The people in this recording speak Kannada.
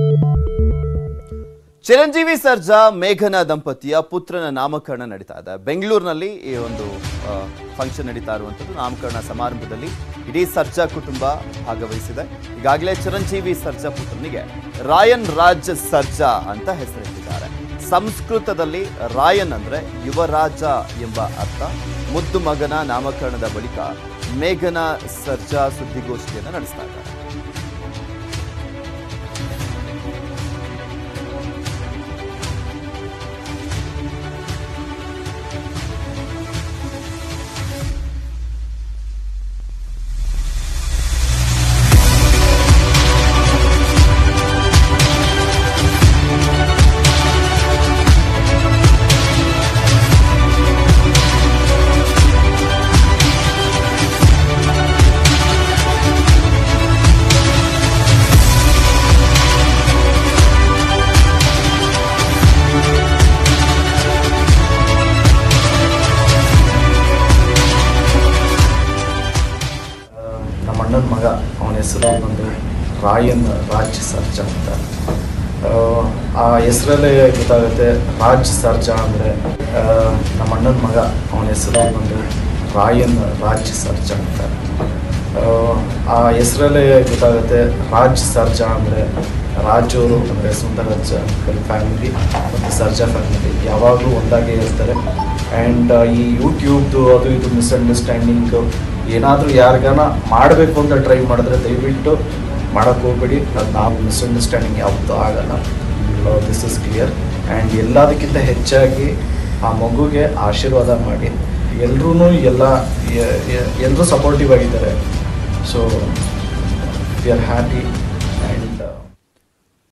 ಚಿರಂಜೀವಿ ಸರ್ಜಾ ಮೇಘನ ದಂಪತಿಯ ಪುತ್ರನ ನಾಮಕರಣ ನಡೀತಾ ಇದೆ ಬೆಂಗಳೂರಿನಲ್ಲಿ ಈ ಒಂದು ಫಂಕ್ಷನ್ ನಡೀತಾ ಇರುವಂಥದ್ದು ನಾಮಕರಣ ಸಮಾರಂಭದಲ್ಲಿ ಇಡೀ ಸರ್ಜಾ ಕುಟುಂಬ ಭಾಗವಹಿಸಿದೆ ಈಗಾಗಲೇ ಚಿರಂಜೀವಿ ಸರ್ಜಾ ಪುತ್ರನಿಗೆ ರಾಯನ್ ರಾಜ್ ಸರ್ಜಾ ಅಂತ ಹೆಸರಿಟ್ಟಿದ್ದಾರೆ ಸಂಸ್ಕೃತದಲ್ಲಿ ರಾಯನ್ ಅಂದ್ರೆ ಯುವರಾಜ ಎಂಬ ಅರ್ಥ ಮುದ್ದು ಮಗನ ನಾಮಕರಣದ ಬಳಿಕ ಮೇಘನ ಸರ್ಜಾ ಸುದ್ದಿಗೋಷ್ಠಿಯನ್ನು ನಡೆಸ್ತಾ ಇದ್ದಾರೆ ಆ, ನಮ್ಮ ಅಣ್ಣನ ಮಗ ಅವನ ಹೆಸರು ಬಂದು ರಾಯನ್ ರಾಜ್ ಸರ್ಜಾ ಅಂತ ಆ, ಆ ಹೆಸರಲ್ಲೇ ಗೊತ್ತಾಗುತ್ತೆ ರಾಜ್ ಸರ್ಜಾ ಅಂದರೆ ನಮ್ಮ ಅಣ್ಣನ ಮಗ ಅವನ ಹೆಸರು ಬಂದು ರಾಯನ್ ರಾಜ್ ಸರ್ಜಾ ಅಂತ ಆ, ಆ ಹೆಸರಲ್ಲೇ ಗೊತ್ತಾಗುತ್ತೆ ರಾಜ್ ಸರ್ಜಾ ಅಂದರೆ ರಾಜವರು ಅಂದರೆ ಸುಂದರರಾಜ್ ಫ್ಯಾಮಿಲಿ ಮತ್ತು ಸರ್ಜಾ ಫ್ಯಾಮಿಲಿ ಯಾವಾಗಲೂ ಒಂದಾಗೇ ಇರ್ತಾರೆ ಆ್ಯಂಡ್ ಈ ಯೂಟ್ಯೂಬ್ದು ಅದು ಇದು ಮಿಸ್ಅಂಡರ್ಸ್ಟ್ಯಾಂಡಿಂಗ್ ಏನಾದರೂ ಯಾರಿಗಾನ ಮಾಡಬೇಕು ಅಂತ ಟ್ರೈ ಮಾಡಿದ್ರೆ ದಯವಿಟ್ಟು ಮಾಡೋಕ್ಕೆ ಹೋಗ್ಬೇಡಿ ಅದು ನಾವು ಮಿಸ್ಅಂಡರ್ಸ್ಟ್ಯಾಂಡಿಂಗ್ ಯಾವತ್ತೂ ಆಗಲ್ಲ ದಿಸ್ ಇಸ್ ಕ್ಲಿಯರ್ ಆ್ಯಂಡ್ ಎಲ್ಲದಕ್ಕಿಂತ ಹೆಚ್ಚಾಗಿ ಆ ಮಗುಗೆ ಆಶೀರ್ವಾದ ಮಾಡಿ ಎಲ್ಲರೂ ಎಲ್ಲ ಎಲ್ಲರೂ ಸಪೋರ್ಟಿವ್ ಆಗಿದ್ದಾರೆ ಸೊ ವಿ ಆರ್ ಹ್ಯಾಪಿ